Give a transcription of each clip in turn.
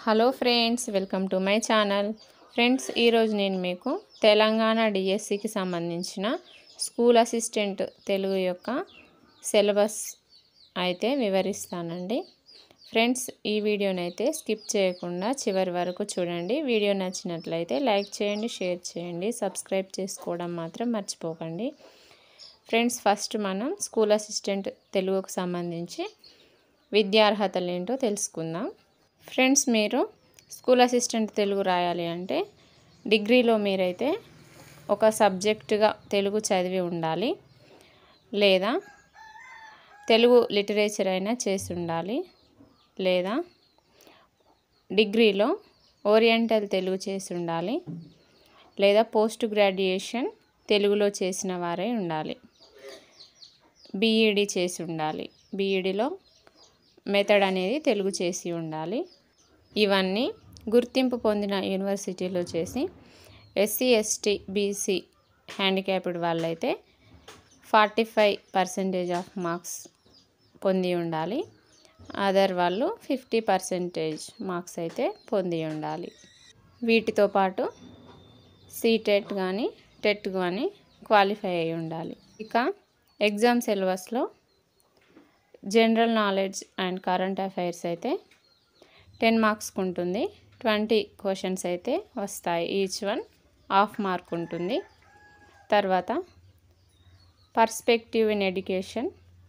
hello friends welcome to my channel friends ఈరోజు నేను మీకు తెలంగాణ డిఎస్సికి సంబంధించిన స్కూల్ అసిస్టెంట్ తెలుగు యొక్క సిలబస్ అయితే వివరిస్తానండి ఫ్రెండ్స్ ఈ వీడియోని అయితే స్కిప్ చేయకుండా చివరి వరకు చూడండి వీడియో నచ్చినట్లయితే లైక్ చేయండి షేర్ చేయండి సబ్స్క్రైబ్ చేసుకోవడం మాత్రం మర్చిపోకండి ఫ్రెండ్స్ ఫస్ట్ మనం స్కూల్ అసిస్టెంట్ తెలుగుకు సంబంధించి విద్యార్హతలు ఏంటో తెలుసుకుందాం ఫ్రెండ్స్ మీరు స్కూల్ అసిస్టెంట్ తెలుగు రాయాలి అంటే డిగ్రీలో మీరైతే ఒక సబ్జెక్టుగా తెలుగు చదివి ఉండాలి లేదా తెలుగు లిటరేచర్ అయినా చేసి ఉండాలి లేదా డిగ్రీలో ఓరియంటల్ తెలుగు చేసి ఉండాలి లేదా పోస్ట్ గ్రాడ్యుయేషన్ తెలుగులో చేసిన వారే ఉండాలి బీఈడి చేసి ఉండాలి బీఈడిలో మెథడ్ అనేది తెలుగు చేసి ఉండాలి ఇవన్నీ గుర్తింపు పొందిన యూనివర్సిటీలో చేసి ఎస్సీ ఎస్టీ బీసీ హ్యాండిక్యాప్డ్ వాళ్ళైతే forty five percentage of marks పొంది ఉండాలి అదర్ వాళ్ళు ఫిఫ్టీ పర్సెంటేజ్ మార్క్స్ అయితే పొంది ఉండాలి వీటితో పాటు సీటెట్ కానీ టెట్ కానీ క్వాలిఫై అయి ఉండాలి ఇక ఎగ్జామ్ సిలబస్లో general knowledge and current affairs అయితే టెన్ మార్క్స్కి ఉంటుంది ట్వంటీ క్వశ్చన్స్ అయితే వస్తాయి ఈచ్ వన్ హాఫ్ మార్క్ ఉంటుంది తర్వాత perspective in education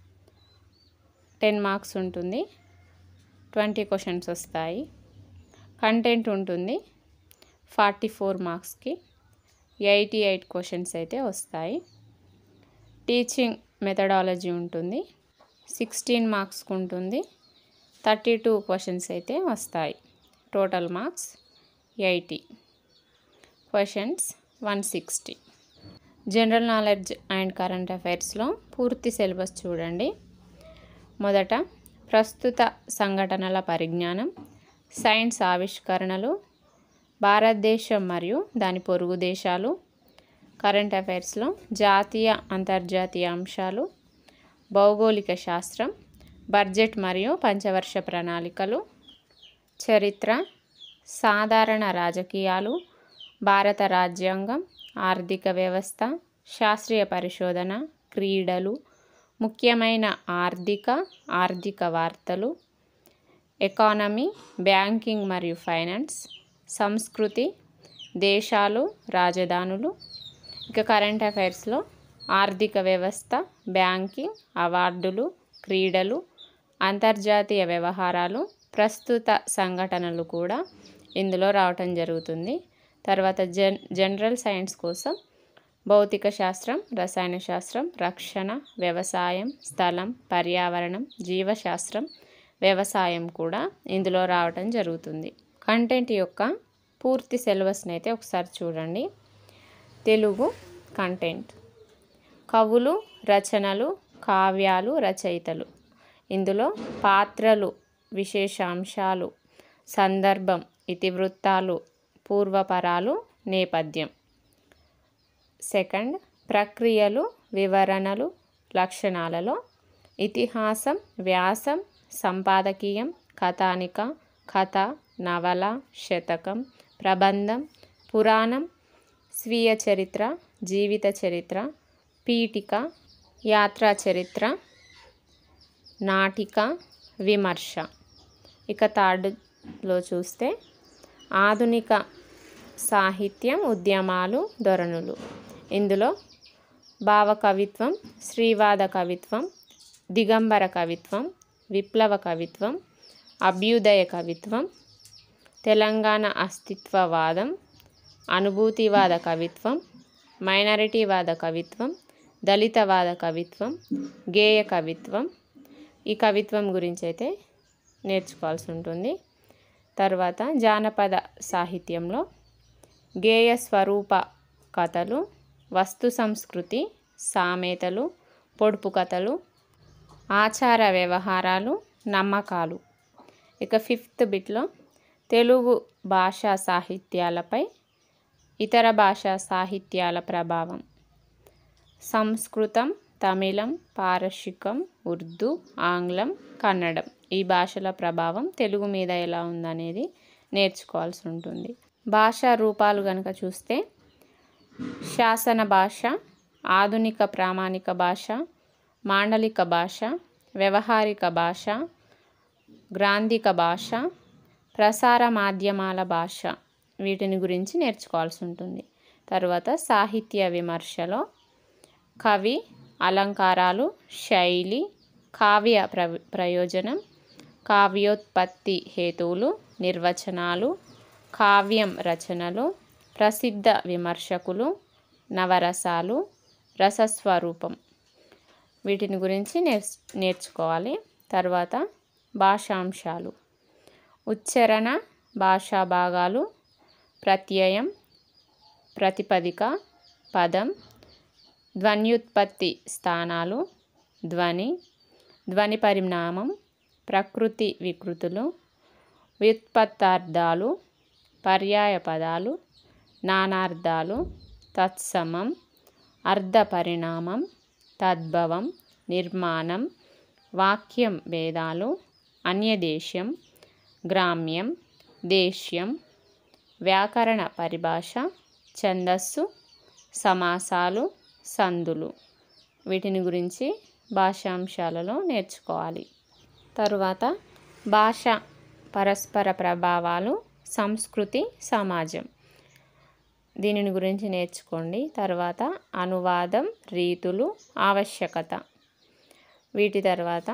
ten marks ఉంటుంది ట్వంటీ క్వశ్చన్స్ వస్తాయి కంటెంట్ ఉంటుంది ఫార్టీ ఫోర్ మార్క్స్కి ఎయిటీ ఎయిట్ క్వశ్చన్స్ అయితే వస్తాయి టీచింగ్ మెథడాలజీ ఉంటుంది సిక్స్టీన్ మార్క్స్కి ఉంటుంది థర్టీ టూ క్వశ్చన్స్ అయితే వస్తాయి total marks eighty questions one sixty general knowledge and current అఫైర్స్లో పూర్తి సిలబస్ చూడండి మొదట ప్రస్తుత సంఘటనల పరిజ్ఞానం సైన్స్ ఆవిష్కరణలు భారతదేశం మరియు దాని పొరుగు దేశాలు కరెంట్ అఫైర్స్లో జాతీయ అంతర్జాతీయ అంశాలు భౌగోళిక శాస్త్రం బడ్జెట్ మరియు పంచవర్ష ప్రణాళికలు చరిత్ర సాధారణ రాజకీయాలు భారత రాజ్యాంగం ఆర్థిక వ్యవస్థ శాస్త్రీయ పరిశోధన క్రీడలు ముఖ్యమైన ఆర్థిక ఆర్థిక వార్తలు ఎకానమీ బ్యాంకింగ్ మరియు ఫైనాన్స్ సంస్కృతి దేశాలు రాజధానులు ఇక కరెంట్ అఫైర్స్లో ఆర్థిక వ్యవస్థ బ్యాంకింగ్ అవార్డులు క్రీడలు అంతర్జాతీయ వ్యవహారాలు ప్రస్తుత సంఘటనలు కూడా ఇందులో రావటం జరుగుతుంది తర్వాత జన్ జనరల్ సైన్స్ కోసం భౌతిక శాస్త్రం రసాయన శాస్త్రం రక్షణ వ్యవసాయం స్థలం పర్యావరణం జీవశాస్త్రం వ్యవసాయం కూడా ఇందులో రావటం జరుగుతుంది కంటెంట్ యొక్క పూర్తి సిలబస్ని అయితే ఒకసారి చూడండి తెలుగు కంటెంట్ కవులు రచనలు కావ్యాలు రచయితలు ఇందులో పాత్రలు విశేషాంశాలు సందర్భం ఇతివృత్తాలు పూర్వపరాలు నేపథ్యం సెకండ్ ప్రక్రియలు వివరణలు లక్షణాలలో ఇతిహాసం వ్యాసం సంపాదకీయం కథానిక కథ నవల శతకం ప్రబంధం పురాణం స్వీయ చరిత్ర జీవిత చరిత్ర పీఠిక యాత్రా చరిత్ర నాటిక విమర్శ ఇక థర్డ్లో చూస్తే ఆధునిక సాహిత్యం ఉద్యమాలు ధోరణులు ఇందులో భావ కవిత్వం శ్రీవాద కవిత్వం దిగంబర కవిత్వం విప్లవ కవిత్వం అభ్యుదయ కవిత్వం తెలంగాణ అస్తిత్వవాదం అనుభూతివాద కవిత్వం మైనారిటీవాద కవిత్వం దళితవాద కవిత్వం గేయ కవిత్వం ఈ కవిత్వం గురించి అయితే నేర్చుకోవాల్సి ఉంటుంది తర్వాత జానపద సాహిత్యంలో గేయ స్వరూప కథలు వస్తు సంస్కృతి సామెతలు పొడుపు కథలు ఆచార వ్యవహారాలు నమ్మకాలు ఇక ఫిఫ్త్ బిట్లో తెలుగు భాషా సాహిత్యాలపై ఇతర భాషా సాహిత్యాల ప్రభావం సంస్కృతం తమిళం పారశికం ఉర్దూ ఆంగ్లం కన్నడం ఈ భాషల ప్రభావం తెలుగు మీద ఎలా ఉందనేది నేర్చుకోవాల్సి ఉంటుంది భాషా రూపాలు కనుక చూస్తే శాసన భాష ఆధునిక ప్రామాణిక భాష మాండలిక భాష వ్యవహారిక భాష గ్రాంధిక భాష ప్రసార మాధ్యమాల భాష వీటిని గురించి నేర్చుకోవాల్సి ఉంటుంది తర్వాత సాహిత్య విమర్శలో కవి అలంకారాలు శైలి కావ్య ప్ర ప్రయోజనం కావ్యోత్పత్తి హేతువులు నిర్వచనాలు కావ్యం రచనలు ప్రసిద్ధ విమర్శకులు నవరసాలు రసస్వరూపం వీటిని గురించి నేర్చ్ నేర్చుకోవాలి తర్వాత భాషాంశాలు ఉచ్చారణ భాషా భాగాలు ప్రత్యయం ప్రతిపదిక పదం ధ్వన్యుత్పత్తి స్థానాలు ధ్వని ధ్వని పరిణామం ప్రకృతి వికృతులు వ్యుత్పత్తార్థాలు పర్యాయ పదాలు నానార్థాలు తత్సమం అర్ధ పరిణామం తద్భవం నిర్మాణం వాక్యం భేదాలు అన్యదేశం గ్రామ్యం దేశ్యం వ్యాకరణ పరిభాష ఛందస్సు సమాసాలు సందులు వీటిని గురించి భాషాంశాలలో నేర్చుకోవాలి తరువాత భాష పరస్పర ప్రభావాలు సంస్కృతి సమాజం దీనిని గురించి నేర్చుకోండి తర్వాత అనువాదం రీతులు ఆవశ్యకత వీటి తర్వాత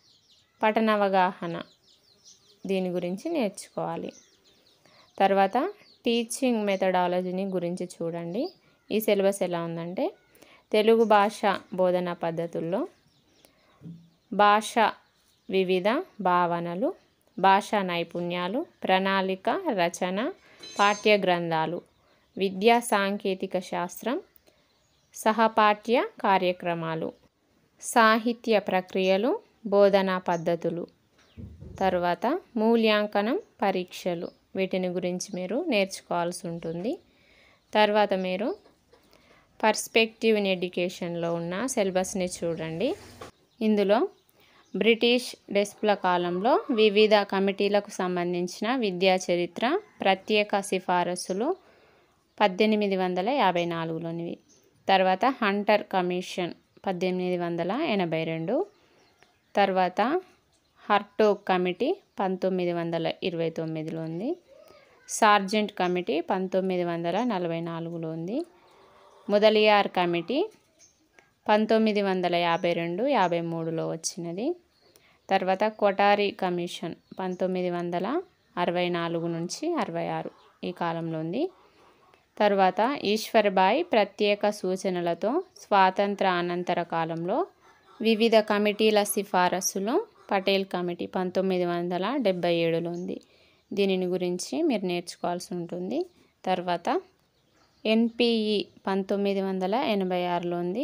పఠనవగాహన దీని గురించి నేర్చుకోవాలి తర్వాత టీచింగ్ మెథడాలజీని గురించి చూడండి ఈ సిలబస్ ఎలా ఉందంటే తెలుగు భాష బోధనా పద్ధతుల్లో భాష వివిధ భావనలు భాషా నైపుణ్యాలు ప్రణాళిక రచన పాఠ్య గ్రంథాలు విద్యా సాంకేతిక శాస్త్రం సహపాఠ్య కార్యక్రమాలు సాహిత్య ప్రక్రియలు బోధనా పద్ధతులు తర్వాత మూల్యాంకనం పరీక్షలు వీటిని గురించి మీరు నేర్చుకోవాల్సి ఉంటుంది తర్వాత మీరు పర్స్పెక్టివ్ ఇన్ ఎడ్యుకేషన్లో ఉన్న సిలబస్ని చూడండి ఇందులో బ్రిటిష్ డెస్ప్ల కాలంలో వివిధ కమిటీలకు సంబంధించిన విద్యా చరిత్ర ప్రత్యేక సిఫారసులు పద్దెనిమిది వందల యాభై నాలుగులోనివి తర్వాత హంటర్ కమిషన్ పద్దెనిమిది వందల ఎనభై రెండు తర్వాత హర్టోగ్ కమిటీ పంతొమ్మిది వందల ఇరవై తొమ్మిదిలో ఉంది సార్జెంట్ కమిటీ పంతొమ్మిది వందల నలభై నాలుగులో ఉంది ముదలియార్ కమిటీ పంతొమ్మిది వందల యాభై రెండు యాభై మూడులో వచ్చినది తర్వాత కొటారి కమిషన్ పంతొమ్మిది వందల అరవై నాలుగు నుంచి అరవై ఆరు ఈ కాలంలో ఉంది తర్వాత ఈశ్వర్బాయ్ ప్రత్యేక సూచనలతో స్వాతంత్ర అనంతర కాలంలో వివిధ కమిటీల సిఫారసులు పటేల్ కమిటీ పంతొమ్మిది వందల డెబ్బై ఏడులో ఉంది దీనిని గురించి మీరు నేర్చుకోవాల్సి ఉంటుంది తర్వాత ఎన్పిఈ పంతొమ్మిది వందల ఎనభై ఆరులో ఉంది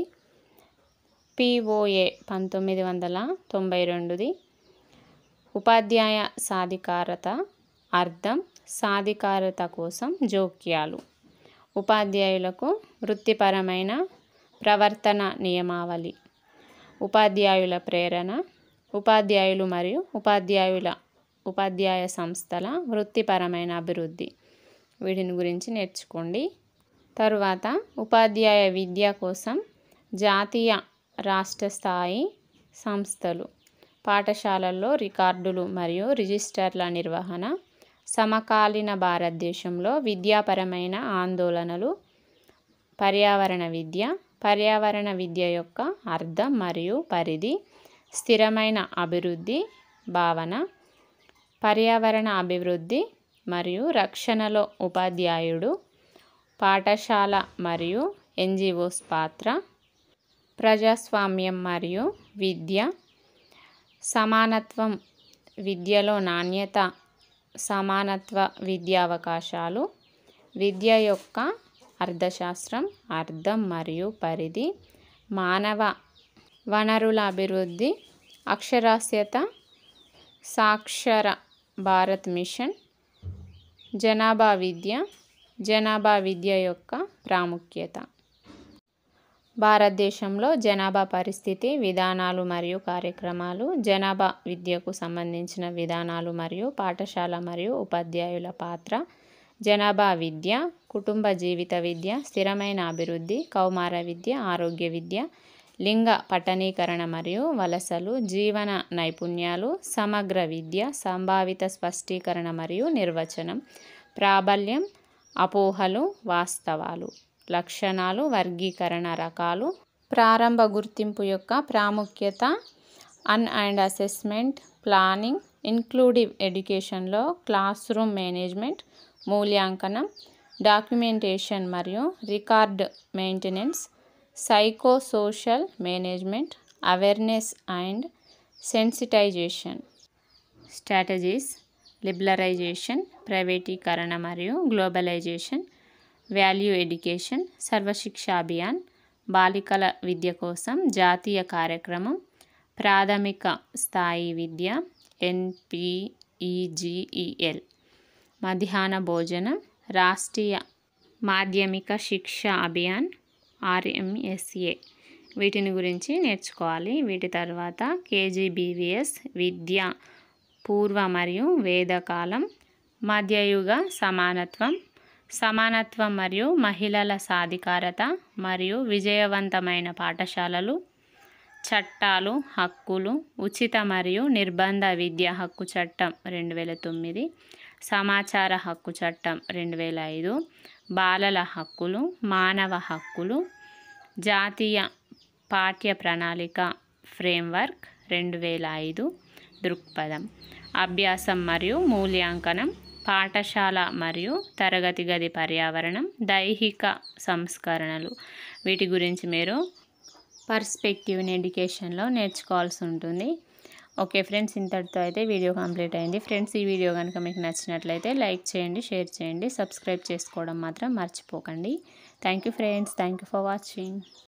పిఓఏ పంతొమ్మిది వందల తొంభై రెండుది ఉపాధ్యాయ సాధికారత అర్థం సాధికారత కోసం జోక్యాలు ఉపాధ్యాయులకు వృత్తిపరమైన ప్రవర్తన నియమావళి ఉపాధ్యాయుల ప్రేరణ ఉపాధ్యాయులు మరియు ఉపాధ్యాయుల ఉపాధ్యాయ సంస్థల వృత్తిపరమైన అభివృద్ధి వీటిని గురించి నేర్చుకోండి తరువాత ఉపాధ్యాయ విద్య కోసం జాతీయ రాష్ట్ర స్థాయి సంస్థలు పాఠశాలల్లో రికార్డులు మరియు రిజిస్టర్ల నిర్వహణ సమకాలీన భారతదేశంలో విద్యాపరమైన ఆందోళనలు పర్యావరణ విద్య పర్యావరణ విద్య యొక్క అర్థం మరియు పరిధి స్థిరమైన అభివృద్ధి భావన పర్యావరణ అభివృద్ధి మరియు రక్షణలో ఉపాధ్యాయుడు పాఠశాల మరియు ఎన్జిఓస్ పాత్ర ప్రజాస్వామ్యం మరియు విద్య సమానత్వం విద్యలో నాణ్యత సమానత్వ విద్యా అవకాశాలు విద్య యొక్క అర్థశాస్త్రం అర్థం మరియు పరిధి మానవ వనరుల అభివృద్ధి అక్షరాస్యత సాక్షర భారత్ మిషన్ జనాభా విద్య జనాభా విద్య యొక్క ప్రాముఖ్యత భారతదేశంలో జనాభా పరిస్థితి విధానాలు మరియు కార్యక్రమాలు జనాభా విద్యకు సంబంధించిన విధానాలు మరియు పాఠశాల మరియు ఉపాధ్యాయుల పాత్ర జనాభా విద్య కుటుంబ జీవిత విద్య స్థిరమైన అభివృద్ధి కౌమార విద్య ఆరోగ్య విద్య లింగ పట్టణీకరణ మరియు వలసలు జీవన నైపుణ్యాలు సమగ్ర విద్య సంభావిత స్పష్టీకరణ మరియు నిర్వచనం ప్రాబల్యం అపోహలు వాస్తవాలు లక్షణాలు వర్గీకరణ రకాలు ప్రారంభ గుర్తింపు యొక్క ప్రాముఖ్యత అన్ అండ్ అసెస్మెంట్ ప్లానింగ్ ఇన్క్లూడివ్ ఎడ్యుకేషన్లో క్లాస్ రూమ్ మేనేజ్మెంట్ మూల్యాంకనం డాక్యుమెంటేషన్ మరియు record maintenance psychosocial management awareness and sensitization strategies liberalization ప్రైవేటీకరణ మరియు globalization value education Sarva Shiksha Abhiyan బాలికల విద్య కోసం జాతీయ కార్యక్రమం ప్రాథమిక స్థాయి విద్య ఎన్పిఈజిఈఎల్ మధ్యాహ్న భోజనం రాష్ట్రీయ మాధ్యమిక శిక్ష అభియాన్ ఆర్ఎంఎస్ఏ వీటిని గురించి నేర్చుకోవాలి వీటి తర్వాత కేజీబీవీఎస్ విద్య పూర్వ మరియు వేదకాలం మధ్యయుగ సమానత్వం సమానత్వం మరియు మహిళల సాధికారత మరియు విజయవంతమైన పాఠశాలలు చట్టాలు హక్కులు ఉచిత మరియు నిర్బంధ విద్యా హక్కు చట్టం రెండు వేల తొమ్మిది సమాచార హక్కు చట్టం రెండు వేల ఐదు బాలల హక్కులు మానవ హక్కులు జాతీయ పాఠ్య ప్రణాళిక ఫ్రేమ్వర్క్ రెండు వేల ఐదు దృక్పథం అభ్యాసం మరియు మూల్యాంకనం పాఠశాల మరియు తరగతి గది పర్యావరణం దైహిక సంస్కరణలు వీటి గురించి మీరు పర్స్పెక్టివ్ ఇన్ ఎడ్యుకేషన్లో నేర్చుకోవాల్సి ఉంటుంది ఓకే ఫ్రెండ్స్ ఇంతటితో అయితే వీడియో కంప్లీట్ అయింది ఫ్రెండ్స్ ఈ వీడియో కనుక మీకు నచ్చినట్లయితే లైక్ చేయండి షేర్ చేయండి సబ్స్క్రైబ్ చేసుకోవడం మాత్రం మర్చిపోకండి thank you friends thank you for watching